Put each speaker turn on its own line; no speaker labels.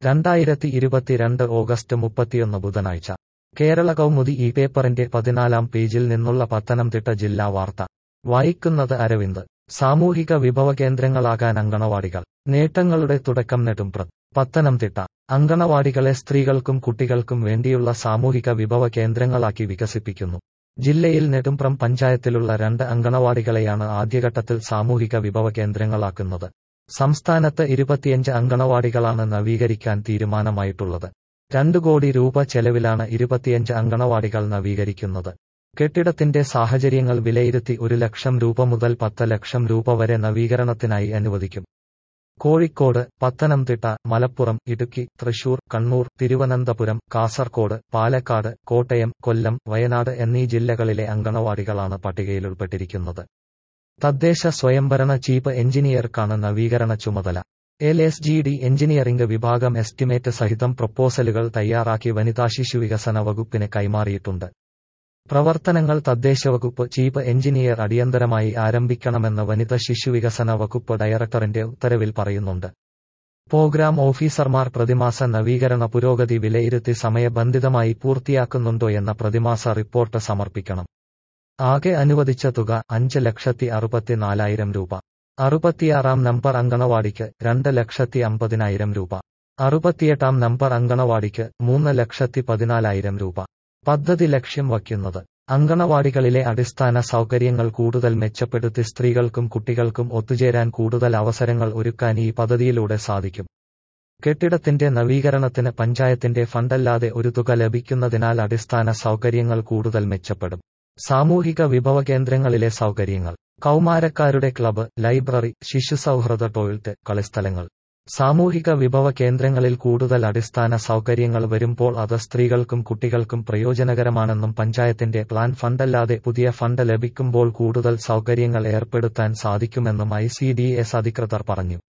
രണ്ടായിരത്തി ഇരുപത്തിരണ്ട് ഓഗസ്റ്റ് മുപ്പത്തിയൊന്ന് ബുധനാഴ്ച കേരള കൗമുദി ഈ പേപ്പറിന്റെ പതിനാലാം പേജിൽ നിന്നുള്ള പത്തനംതിട്ട ജില്ലാ വാർത്ത വായിക്കുന്നത് അരവിന്ദ് സാമൂഹിക വിഭവ കേന്ദ്രങ്ങളാകാൻ അങ്കണവാടികൾ നേട്ടങ്ങളുടെ തുടക്കം നെടുംപ്രത് പത്തനംതിട്ട അങ്കണവാടികളെ സ്ത്രീകൾക്കും കുട്ടികൾക്കും വേണ്ടിയുള്ള സാമൂഹിക വിഭവ കേന്ദ്രങ്ങളാക്കി വികസിപ്പിക്കുന്നു ജില്ലയിൽ നെടുംപ്രം പഞ്ചായത്തിലുള്ള രണ്ട് അങ്കണവാടികളെയാണ് ആദ്യഘട്ടത്തിൽ സാമൂഹിക വിഭവ കേന്ദ്രങ്ങളാക്കുന്നത് സംസ്ഥാനത്ത് ഇരുപത്തിയഞ്ച് അങ്കണവാടികളാണ് നവീകരിക്കാൻ തീരുമാനമായിട്ടുള്ളത് രണ്ടു കോടി രൂപ ചെലവിലാണ് ഇരുപത്തിയഞ്ച് അങ്കണവാടികൾ നവീകരിക്കുന്നത് കെട്ടിടത്തിന്റെ സാഹചര്യങ്ങൾ വിലയിരുത്തി ഒരു ലക്ഷം രൂപ മുതൽ പത്ത് ലക്ഷം രൂപ വരെ നവീകരണത്തിനായി അനുവദിക്കും കോഴിക്കോട് പത്തനംതിട്ട മലപ്പുറം ഇടുക്കി തൃശൂർ കണ്ണൂർ തിരുവനന്തപുരം കാസർകോട് പാലക്കാട് കോട്ടയം കൊല്ലം വയനാട് എന്നീ ജില്ലകളിലെ അങ്കണവാടികളാണ് പട്ടികയിലുൾപ്പെട്ടിരിക്കുന്നത് തദ്ദേശ സ്വയംഭരണ ചീഫ് എഞ്ചിനീയർക്കാണ് നവീകരണ ചുമതല L S G D engineering വിഭാഗം എസ്റ്റിമേറ്റ് സഹിതം പ്രൊപ്പോസലുകൾ തയ്യാറാക്കി വനിതാ ശിശു വികസന വകുപ്പിന് കൈമാറിയിട്ടുണ്ട് പ്രവർത്തനങ്ങൾ തദ്ദേശവകുപ്പ് ചീഫ് എഞ്ചിനീയർ അടിയന്തരമായി ആരംഭിക്കണമെന്ന് വനിത ശിശു വികസന വകുപ്പ് ഡയറക്ടറിന്റെ ഉത്തരവിൽ പറയുന്നുണ്ട് പ്രോഗ്രാം ഓഫീസർമാർ പ്രതിമാസ നവീകരണ പുരോഗതി വിലയിരുത്തി സമയബന്ധിതമായി പൂർത്തിയാക്കുന്നുണ്ടോയെന്ന പ്രതിമാസ റിപ്പോർട്ട് സമർപ്പിക്കണം ആകെ അനുവദിച്ച തുക അഞ്ച് ലക്ഷത്തി അറുപത്തിനാലായിരം രൂപ അറുപത്തിയാറാം നമ്പർ അങ്കണവാടിക്ക് രണ്ട് ലക്ഷത്തി അമ്പതിനായിരം രൂപ അറുപത്തിയെട്ടാം നമ്പർ അങ്കണവാടിക്ക് മൂന്ന് ലക്ഷത്തി പതിനാലായിരം രൂപ പദ്ധതി ലക്ഷ്യം വയ്ക്കുന്നത് അങ്കണവാടികളിലെ അടിസ്ഥാന സൗകര്യങ്ങൾ കൂടുതൽ മെച്ചപ്പെടുത്തി സ്ത്രീകൾക്കും കുട്ടികൾക്കും ഒത്തുചേരാൻ കൂടുതൽ അവസരങ്ങൾ ഒരുക്കാൻ ഈ പദ്ധതിയിലൂടെ സാധിക്കും കെട്ടിടത്തിന്റെ നവീകരണത്തിന് പഞ്ചായത്തിന്റെ ഫണ്ടല്ലാതെ ഒരു തുക ലഭിക്കുന്നതിനാൽ അടിസ്ഥാന സൗകര്യങ്ങൾ കൂടുതൽ മെച്ചപ്പെടും സാമൂഹിക വിഭവ കേന്ദ്രങ്ങളിലെ സൗകര്യങ്ങൾ കൗമാരക്കാരുടെ ക്ലബ്ബ് ലൈബ്രറി ശിശു സൗഹൃദ ടോയ്ലറ്റ് കളിസ്ഥലങ്ങൾ സാമൂഹിക വിഭവ കേന്ദ്രങ്ങളിൽ കൂടുതൽ അടിസ്ഥാന സൗകര്യങ്ങൾ വരുമ്പോൾ അത് സ്ത്രീകൾക്കും കുട്ടികൾക്കും പ്രയോജനകരമാണെന്നും പഞ്ചായത്തിന്റെ പ്ലാൻ ഫണ്ടല്ലാതെ പുതിയ ഫണ്ട് ലഭിക്കുമ്പോൾ കൂടുതൽ സൗകര്യങ്ങൾ ഏർപ്പെടുത്താൻ സാധിക്കുമെന്നും ഐ അധികൃതർ പറഞ്ഞു